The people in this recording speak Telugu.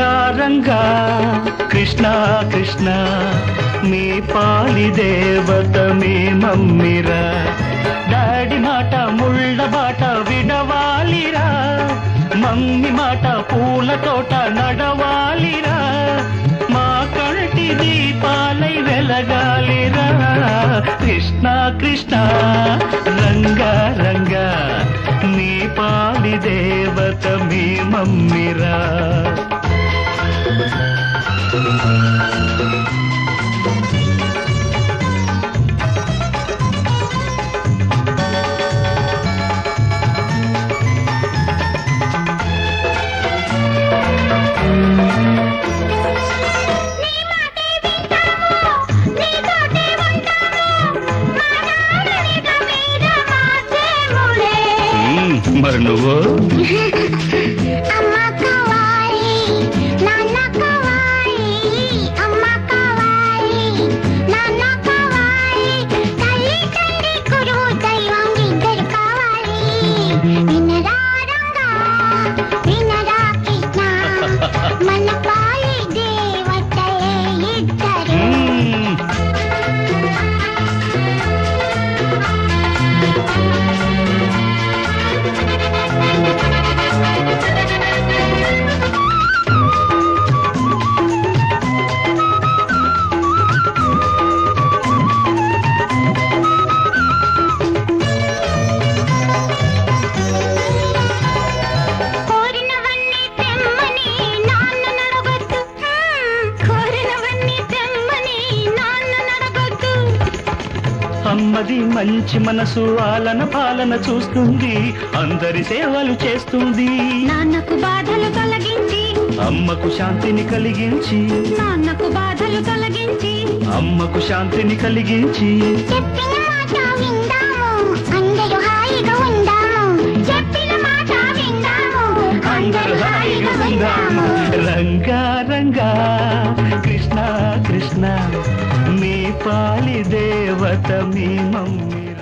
రంగా రంగా కృష్ణ కృష్ణ మీ పాలి దేవత మీ మమ్మిరా డాడీ మాట ముళ్ళ బాట విడవాలిరా మమ్మీ మాట పూల తోట నడవాలిరా మా కంటి దీపాలై వెలగాలిరా కృష్ణ కృష్ణ రంగా రంగా నీ పాలి దేవత మీ మమ్మిరా నీ మాటే వింటాము నీ తోటే ఉంటాము మా నాన్ననిక మీద మార్చేములే మ్మ్, మరి నువ్వు అమ్మ కవాయి నాన్న కవాయి అమ్మ కవాయి నాన్న కవాయి తల్లి తండ్రి గురువు దైవం ఇద్దరు కావాలి వినరా రంగా వినరా కృష్ణ మన పాలి దేవతలే ఇద్దరు మ్మ్. కోరినవన్నీ తెమ్మని నాన్న నడగొద్దు కోరినవన్నీ తెమ్మని నాన్న నడగొద్దు అమ్మది మంచి మనసు ఆలన పాలన చూస్తుంది అందరి సేవలు చేస్తుంది నాన్నకు బాధలు తొలగించి అమ్మకు శాంతిని కలిగించి నాన్నకు బాధలు తొలగించి అమ్మకు శాంతిని కలిగించి చెప్పిన మాట విందాము అందరూ హాయిగా ఉందాము చెప్పిన మాట విందాము అందరూ హాయిగా ఉందాము రంగా రంగా కృష్ణ కృష్ణ మీ పాలి దేవత మీ మమ్మీ